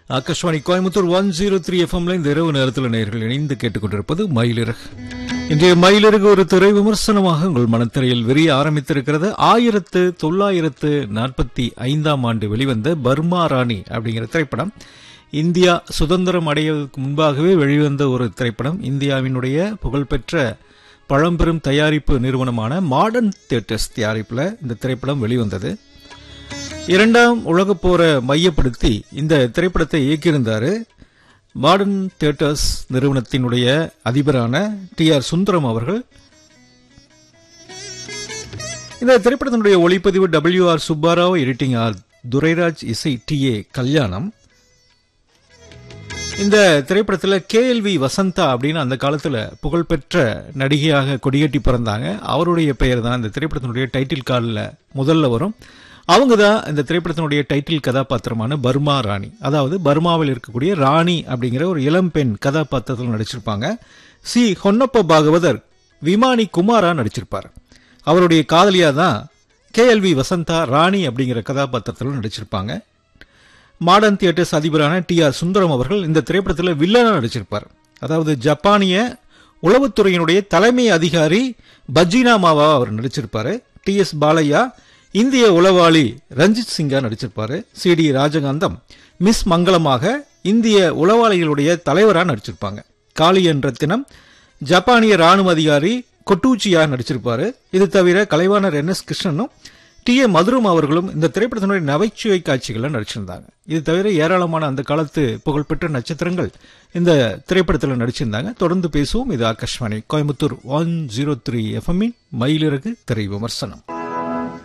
Akashvani Coimbatore one zero three எஃப்எம்ல இந்த இரவு நேரத்தில் நேர்கள் இணைந்து கேட்டுக்கொண்டிருப்பது மயிலிறகு இன்றைய மயிலிறகு ஒரு திரை விமர்சனமாக உங்கள் மனத்திரையில் விரிய ஆரம்பித்திருக்கிறது ஆயிரத்து தொள்ளாயிரத்து நாற்பத்தி ஐந்தாம் ஆண்டு வெளிவந்த பர்மா ராணி அப்படிங்கிற திரைப்படம் இந்தியா சுதந்திரம் அடைவதற்கு முன்பாகவே வெளிவந்த ஒரு திரைப்படம் இந்தியாவினுடைய புகழ்பெற்ற பழம்பெரும் தயாரிப்பு நிறுவனமான மாடர்ன் தியேட்டர்ஸ் தயாரிப்பில் இந்த திரைப்படம் வெளிவந்தது இரண்டாம் உலகப் போரை மையப்படுத்தி இந்த திரைப்படத்தை இயக்கியிருந்தாரு மாடர்ன் தியேட்டர்ஸ் நிறுவனத்தினுடைய அதிபரான டி ஆர் சுந்தரம் அவர்கள் இந்த திரைப்படத்தினுடைய ஒளிப்பதிவு W R Subbarao editing R Durairaj இசை டி ஏ கல்யாணம் இந்த திரைப்படத்தில் கேஎல்வி வசந்தா அப்படின்னு அந்த காலத்தில் புகழ்பெற்ற நடிகையாக கொடியேட்டி பிறந்தாங்க அவருடைய பெயர் தான் இந்த திரைப்படத்தினுடைய டைட்டில் கார்டில் முதல்ல வரும் அவங்க தான் இந்த திரைப்படத்தினுடைய டைட்டில் கதாபாத்திரமான பர்மா ராணி அதாவது பர்மாவில் இருக்கக்கூடிய ராணி அப்படிங்கிற ஒரு இளம்பெண் கதாபாத்திரத்தில் நடிச்சிருப்பாங்க சி ஹொன்னப்ப பாகவதர் விமானி குமாரா நடிச்சிருப்பார் அவருடைய காதலியா தான் கேஎல்வி வசந்தா ராணி அப்படிங்கிற கதாபாத்திரத்தில் நடிச்சிருப்பாங்க மாடர்ன் தியேட்டர்ஸ் அதிபரான டி ஆர் சுந்தரம் அவர்கள் இந்த திரைப்படத்தில் வில்லனா நடிச்சிருப்பார் அதாவது ஜப்பானிய உளவுத்துறையினுடைய தலைமை அதிகாரி பஜ்ஜினா மாவா அவர் நடிச்சிருப்பாரு டி எஸ் பாலையா இந்திய உளவாளி ரஞ்சித் சிங்கா நடிச்சிருப்பாரு சி டி ராஜகாந்தம் மிஸ் மங்களமாக இந்திய உளவாளிகளுடைய தலைவராக நடிச்சிருப்பாங்க காளி என்ற தினம் ஜப்பானிய ராணுவ அதிகாரி கொட்டூச்சியா நடிச்சிருப்பாரு இது தவிர கலைவாணர் என் எஸ் கிருஷ்ணனும் டி ஏ மதுரும் அவர்களும் இந்த திரைப்படத்தினுடைய நகைச்சுவை காட்சிகளை நடிச்சிருந்தாங்க இது தவிர ஏராளமான அந்த காலத்து புகழ்பெற்ற நட்சத்திரங்கள் இந்த திரைப்படத்தில் நடிச்சிருந்தாங்க தொடர்ந்து பேசுவோம் இது Akashvani Coimbatore one zero three எஃப்எம்மின் மயிலிறகு திரை விமர்சனம்